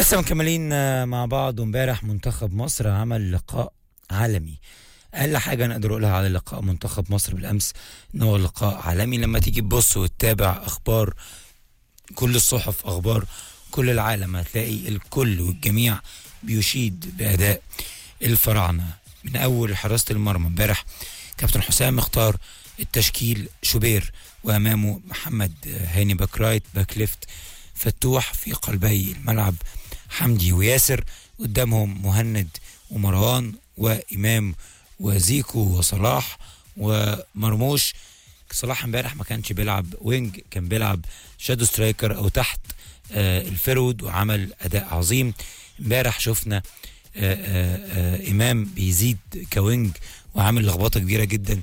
لسه مكملين آه، مع بعض وامبارح منتخب مصر عمل لقاء عالمي اقل حاجه نقدر اقولها على لقاء منتخب مصر بالامس ان هو لقاء عالمي لما تيجي تبص وتتابع اخبار كل الصحف اخبار كل العالم هتلاقي الكل والجميع بيشيد باداء الفراعنه من اول حراسه المرمى امبارح كابتن حسام اختار التشكيل شوبير وامامه محمد هاني باك رايت باك ليفت فتوح في قلبي الملعب حمدي وياسر قدامهم مهند ومروان وامام وزيكو وصلاح ومرموش صلاح امبارح ما كانش بيلعب وينج كان بيلعب شادو سترايكر او تحت آه الفرود وعمل اداء عظيم امبارح شفنا آه آه آه امام بيزيد كوينج وعامل لخبطه كبيره جدا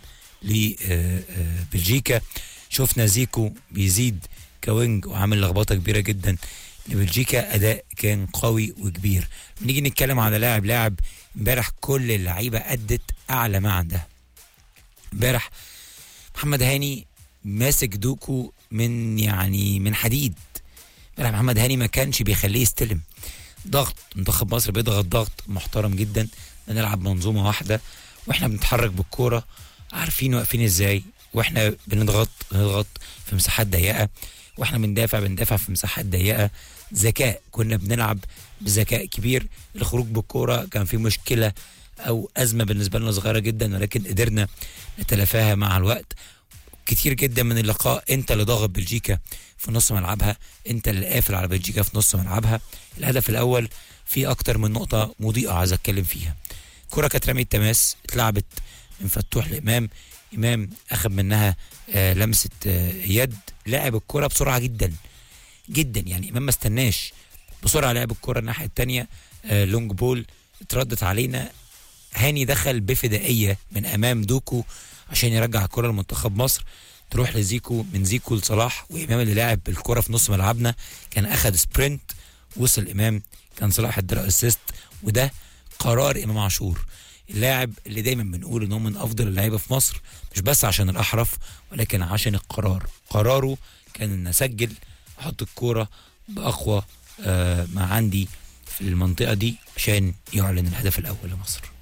لبلجيكا شفنا زيكو بيزيد كوينج وعامل لخبطه كبيره جدا لبلجيكا اداء كان قوي وكبير نيجي نتكلم على لاعب لاعب امبارح كل اللعيبه ادت اعلى ما عندها امبارح محمد هاني ماسك دوكو من يعني من حديد امبارح محمد هاني ما كانش بيخليه يستلم ضغط منتخب مصر بيضغط ضغط محترم جدا بنلعب منظومه واحده واحنا بنتحرك بالكوره عارفين واقفين ازاي واحنا بنضغط بنضغط في مساحات ضيقه واحنا بندافع بندافع في مساحات ضيقه ذكاء كنا بنلعب بذكاء كبير الخروج بالكوره كان في مشكله او ازمه بالنسبه لنا صغيره جدا ولكن قدرنا نتلافاها مع الوقت كتير جدا من اللقاء انت اللي ضاغط بلجيكا في نص ملعبها انت اللي قافل على بلجيكا في نص ملعبها الهدف الاول في اكتر من نقطه مضيئه عايز اتكلم فيها كرة كانت رمية تماس اتلعبت من فتوح لامام امام اخذ منها آه لمسه آه يد لعب الكرة بسرعه جدا جدا يعني امام ما استناش بسرعه لعب الكرة الناحيه الثانيه آه لونج بول اتردت علينا هاني دخل بفدائيه من امام دوكو عشان يرجع الكرة لمنتخب مصر تروح لزيكو من زيكو لصلاح وامام اللي لعب بالكرة في نص ملعبنا كان اخذ سبرنت وصل امام كان صلاح ادى اسيست وده قرار امام عاشور اللاعب اللي دايما بنقول ان هو من افضل اللعيبه في مصر مش بس عشان الاحرف ولكن عشان القرار قراره كان ان اسجل احط الكوره باقوى آه ما عندي في المنطقه دي عشان يعلن الهدف الاول لمصر